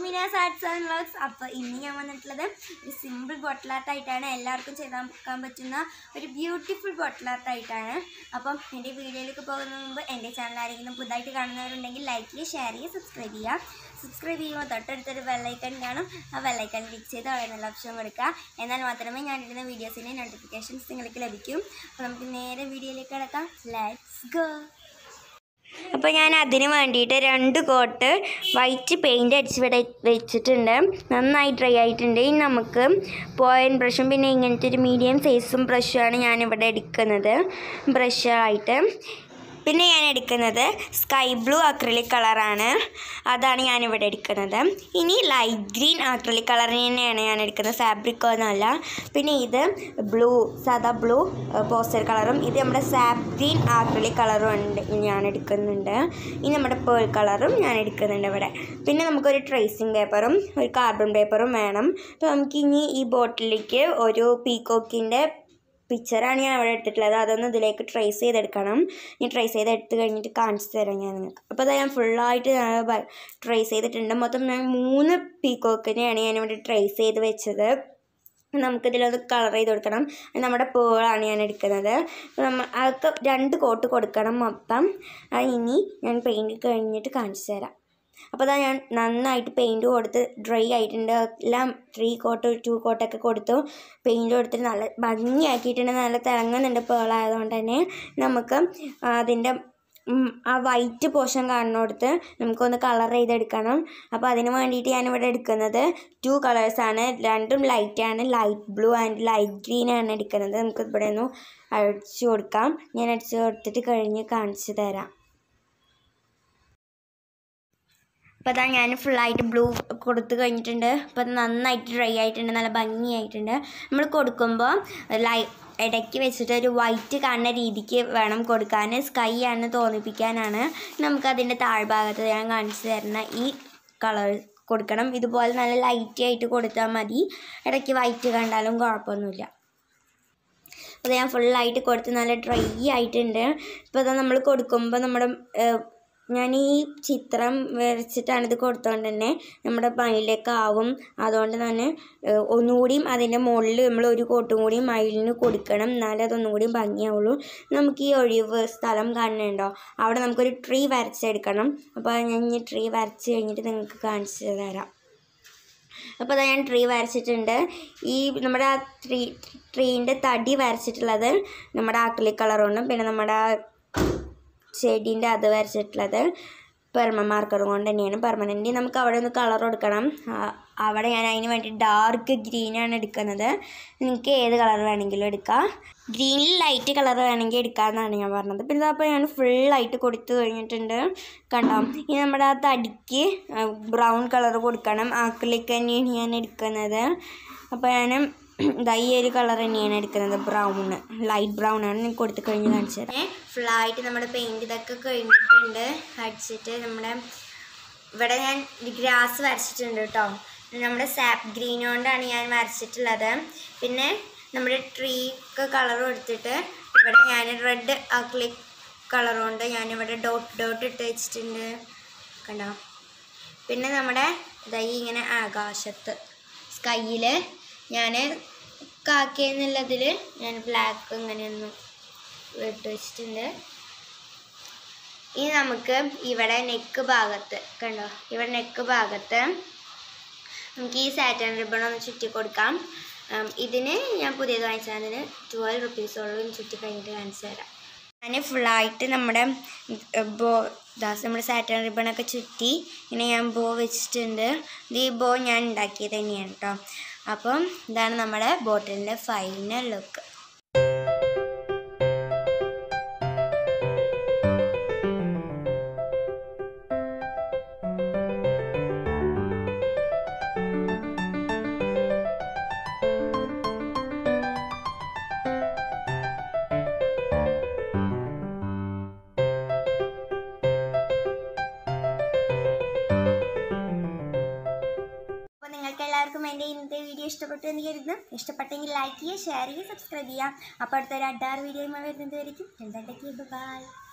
മിനാസ് arts and vlogs അപ്പോൾ ഇന്ന് ഞാൻ വന്നിട്ടുള്ളത് ഒരു സിമ്പിൾ ബോട്ടിൽ ആർട്ടായിട്ടാണ് എല്ലാവർക്കും ചെയ്താൻ പറ്റുന്ന ഒരു ബ്യൂട്ടിഫുൾ ബോട്ടിൽ ആർട്ടായിട്ടാണ് അപ്പം എൻ്റെ വീഡിയോയിലേക്ക് പോകുന്നതിന് മുമ്പ് എൻ്റെ ചാനൽ ആരെങ്കിലും പുതുതായിട്ട് കാണുന്നവരുണ്ടെങ്കിൽ ലൈക്ക് ചെയ്യുക ഷെയർ ചെയ്യുക സബ്സ്ക്രൈബ് ചെയ്യുക സബ്സ്ക്രൈബ് ചെയ്യുമ്പോൾ തൊട്ടടുത്തൊരു ബെല്ലൈക്കൺ കാണും ആ ബെല്ലൈക്കൺ ക്ലിക്ക് ചെയ്ത് അവിടെ നല്ല ഓപ്ഷൻ കൊടുക്കുക എന്നാൽ മാത്രമേ ഞാൻ ഇടുന്ന വീഡിയോസിൻ്റെ നോട്ടിഫിക്കേഷൻസ് നിങ്ങൾക്ക് ലഭിക്കും അപ്പോൾ നമുക്ക് നേരെ വീഡിയോയിലേക്ക് കിടക്കാം ലെറ്റ്സ് ഗോ അപ്പോൾ ഞാൻ അതിന് വേണ്ടിയിട്ട് രണ്ട് കോട്ട് വൈറ്റ് പെയിൻറ് അടിച്ച് ഇവിടെ വെച്ചിട്ടുണ്ട് നന്നായി ഡ്രൈ ആയിട്ടുണ്ട് ഇനി നമുക്ക് പോയിൻ ബ്രഷും പിന്നെ ഇങ്ങനത്തെ ഒരു മീഡിയം സൈസും ബ്രഷുമാണ് ഞാനിവിടെ എടുക്കുന്നത് ബ്രഷായിട്ട് പിന്നെ ഞാൻ എടുക്കുന്നത് സ്കൈ ബ്ലൂ അക്രലിക് കളറാണ് അതാണ് ഞാനിവിടെ എടുക്കുന്നത് ഇനി ലൈറ്റ് ഗ്രീൻ അക്രലിക് കളർ തന്നെയാണ് ഞാൻ എടുക്കുന്നത് ഫാബ്രിക് ഒന്നുമല്ല പിന്നെ ഇത് ബ്ലൂ സാധാ ബ്ലൂ പോസ്റ്റർ കളറും ഇത് നമ്മുടെ സാപ്പ് ഗ്രീൻ ആക്രലിക് കളറും ഉണ്ട് ഞാൻ എടുക്കുന്നുണ്ട് ഇനി നമ്മുടെ പേൾ കളറും ഞാൻ എടുക്കുന്നുണ്ട് ഇവിടെ പിന്നെ നമുക്കൊരു ട്രേസിങ് പേപ്പറും ഒരു കാർബൺ പേപ്പറും വേണം അപ്പോൾ നമുക്കിനി ഈ ബോട്ടിലേക്ക് ഒരു പീക്കോക്കിൻ്റെ പിക്ചറാണ് ഞാൻ അവിടെ എടുത്തിട്ടുള്ളത് അതൊന്ന് ഇതിലേക്ക് ട്രേസ് ചെയ്തെടുക്കണം ഞാൻ ട്രേസ് ചെയ്ത് എടുത്ത് കഴിഞ്ഞിട്ട് കാണിച്ചു തരാം ഞാൻ നിങ്ങൾക്ക് അപ്പോൾ അത് ഞാൻ ഫുള്ളായിട്ട് ട്രേസ് ചെയ്തിട്ടുണ്ട് മൊത്തം ഞാൻ മൂന്ന് പീക്കോക്കിനെയാണ് ഞാനിവിടെ ട്രേസ് ചെയ്ത് വെച്ചത് നമുക്കിതിലൊന്ന് കളർ ചെയ്ത് കൊടുക്കണം അത് നമ്മുടെ പേളാണ് ഞാൻ എടുക്കുന്നത് നമ്മൾ അതൊക്കെ രണ്ട് കോട്ട് കൊടുക്കണം മൊത്തം അത് ഇനി ഞാൻ പെയിൻറ്റ് കഴിഞ്ഞിട്ട് കാണിച്ചു തരാം അപ്പോൾ അതാ ഞാൻ നന്നായിട്ട് പെയിൻറ്റ് കൊടുത്ത് ഡ്രൈ ആയിട്ടുണ്ട് എല്ലാം ത്രീ കോട്ട് ടു കോട്ടൊക്കെ കൊടുത്തു പെയിൻറ്റ് കൊടുത്തിട്ട് നല്ല ഭംഗിയാക്കിയിട്ടുണ്ട് നല്ല തിളങ്ങുന്നുണ്ട് പേളായതുകൊണ്ട് തന്നെ നമുക്ക് അതിൻ്റെ ഉം, ആ വൈറ്റ് പോർഷൻ കാണുന്നിടത്ത് നമുക്കൊന്ന് കളർ ചെയ്തെടുക്കണം അപ്പോൾ അതിന് വേണ്ടിയിട്ട് ഞാനിവിടെ എടുക്കുന്നത് ടു കളേഴ്സാണ് രണ്ടും ലൈറ്റാണ് light blue and light green ആണ് എടുക്കുന്നത് നമുക്ക് ഇവിടെ ഒന്ന് അടിച്ചു കൊടുക്കാം ഞാൻ അടിച്ചു കൊടുത്തിട്ട് കഴിഞ്ഞ് കാണിച്ചു തരാം അപ്പോൾ അതാ ഞാൻ ഫുള്ളായിട്ട് ബ്ലൂ കൊടുത്ത് കഴിഞ്ഞിട്ടുണ്ട് അപ്പോൾ അത് നന്നായിട്ട് ഡ്രൈ ആയിട്ടുണ്ട് നല്ല ഭംഗിയായിട്ടുണ്ട് നമ്മൾ കൊടുക്കുമ്പോൾ ലൈ ഇടയ്ക്ക് വെച്ചിട്ട് ഒരു വൈറ്റ് കാണുന്ന രീതിക്ക് വേണം കൊടുക്കാൻ സ്കൈ ആണെന്ന് തോന്നിപ്പിക്കാനാണ് നമുക്കതിൻ്റെ താഴ്ഭാഗത്ത് ഞാൻ കാണിച്ചു തരുന്ന ഈ കളർ കൊടുക്കണം ഇതുപോലെ നല്ല ലൈറ്റ് ആയിട്ട് കൊടുത്താൽ മതി ഇടയ്ക്ക് വൈറ്റ് കണ്ടാലും കുഴപ്പമൊന്നുമില്ല അത് ഞാൻ ഫുള്ളായിട്ട് കൊടുത്ത് നല്ല ഡ്രൈ ആയിട്ടുണ്ട് ഇപ്പോൾ അത് നമ്മൾ കൊടുക്കുമ്പോൾ നമ്മുടെ ഏഹ്, ഞാൻ ഈ ചിത്രം വരച്ചിട്ടാണ് ഇത് കൊടുത്തുകൊണ്ട് തന്നെ നമ്മുടെ മയിലേക്ക് ആവും അതുകൊണ്ട് തന്നെ ഏഹ്, ഒന്നുകൂടിയും അതിൻ്റെ മുകളിൽ നമ്മൾ ഒരു കോട്ടും കൂടി മയിലിന് കൊടുക്കണം എന്നാലേ അതൊന്നും കൂടി ഭംഗിയാവുള്ളൂ നമുക്ക് ഈ ഒഴിവ് സ്ഥലം കാണുന്നുണ്ടോ അവിടെ നമുക്കൊരു ട്രീ വരച്ചെടുക്കണം അപ്പോൾ ഞാൻ ഈ ട്രീ വരച്ച് കഴിഞ്ഞിട്ട് നിങ്ങൾക്ക് കാണിച്ചു തരാം അപ്പോൾ അതാ ഞാൻ ട്രീ വരച്ചിട്ടുണ്ട് ഈ നമ്മുടെ ആ ട്രീ ട്രീൻ്റെ തടി വരച്ചിട്ടുള്ളത് നമ്മുടെ ആക്രിലിക് കളറുകൊണ്ടും പിന്നെ നമ്മുടെ ആ ചെടീൻ്റെ അത് വരച്ചിട്ടുള്ളത് പെർമ മാർക്കറും കൊണ്ട് തന്നെയാണ് പെർമനൻ്റ് നമുക്ക് അവിടെ ഒന്ന് കളർ കൊടുക്കണം ആ, അവിടെ ഞാൻ അതിന് വേണ്ടി ഡാർക്ക് ഗ്രീനാണ് എടുക്കുന്നത് നിങ്ങൾക്ക് ഏത് കളർ വേണമെങ്കിലും എടുക്കാം ഗ്രീനിൽ ലൈറ്റ് കളർ വേണമെങ്കിൽ എടുക്കാമെന്നാണ് ഞാൻ പറഞ്ഞത് പിന്നെ അപ്പോൾ ഞാൻ ഫുള്ളായിട്ട് കൊടുത്തു കഴിഞ്ഞിട്ടുണ്ട് കണ്ടോ ഇനി നമ്മുടെ ആ തടിക്ക് ബ്രൗൺ കളർ കൊടുക്കണം ആക്രിലിക് തന്നെയാണ് ഞാൻ എടുക്കുന്നത് അപ്പോൾ ഞാൻ ദാ ഈ ഒരു കളർ തന്നെയാണ് എടുക്കുന്നത് ബ്രൗൺ ലൈറ്റ് ബ്രൗൺ ആണ് ഞാൻ കൊടുത്തു കഴിഞ്ഞ് കാണിച്ചു തരാം ഫുള്ളായിട്ട് നമ്മുടെ പെയിൻറ് ഇതൊക്കെ കഴിഞ്ഞിട്ടുണ്ട് അടിച്ചിട്ട് നമ്മുടെ ഇവിടെ ഞാൻ ഗ്രാസ് വരച്ചിട്ടുണ്ട് കേട്ടോ നമ്മുടെ സാപ്പ് ഗ്രീൻ കൊണ്ടാണ് ഞാൻ വരച്ചിട്ടുള്ളത് പിന്നെ നമ്മുടെ ട്രീക്ക് കളർ കൊടുത്തിട്ട് ഇവിടെ ഞാൻ റെഡ് അക്ലിക് കളർ കൊണ്ട് ഞാനിവിടെ ഡോട്ട് ഡോട്ട് ഇട്ട് വെച്ചിട്ടുണ്ട് കണ്ടോ പിന്നെ നമ്മുടെ ദൈ ഇങ്ങനെ ആകാശത്ത് സ്കൈയിൽ ഞാൻ കാക്കിയെന്നുള്ളതിൽ ഞാൻ ബ്ലാക്ക് ഇങ്ങനെയൊന്നും ഇട്ട് വെച്ചിട്ടുണ്ട് ഇനി നമുക്ക് ഇവിടെ നെക്ക് ഭാഗത്ത് കണ്ടോ ഇവിടെ നെക്ക് ഭാഗത്ത് നമുക്ക് ഈ സാറ്റൻ റിബൺ ഒന്ന് ചുറ്റി കൊടുക്കാം ഉം, ഇതിന് ഞാൻ പുതിയത് വാങ്ങിച്ചതിന് ട്വൽവ് റുപ്പീസോളം ചുറ്റി കഴിഞ്ഞിട്ട് കാണിച്ചു തരാം ഞാൻ ഫുള്ളായിട്ട് നമ്മുടെ ബോ ദാസ് നമ്മുടെ സാറ്റൻ റിബണൊക്കെ ചുറ്റി ഇങ്ങനെ ഞാൻ ബോ വെച്ചിട്ടുണ്ട് ഇത് ഈ ബോ ഞാൻ ഉണ്ടാക്കിയത് തന്നെയാണ് കേട്ടോ അപ്പം ഇതാണ് നമ്മുടെ ബോട്ടിലിൻ്റെ ഫൈനൽ ലുക്ക് അപ്പോൾ നിങ്ങൾക്ക് എല്ലാവർക്കും എൻ്റെ ഇന്നത്തെ വീഡിയോ ഇഷ്ടപ്പെട്ടു എന്ന് കരുതുന്നു ഇഷ്ടപ്പെട്ടെങ്കിൽ ലൈക്ക് ചെയ്യുക ഷെയർ ചെയ്യുക സബ്സ്ക്രൈബ് ചെയ്യുക അപ്പോൾ അടുത്തൊരു അഡാർ വീഡിയോയുമായി വരുന്നത് വരയ്ക്കും എന്തൊക്കെ ബൈ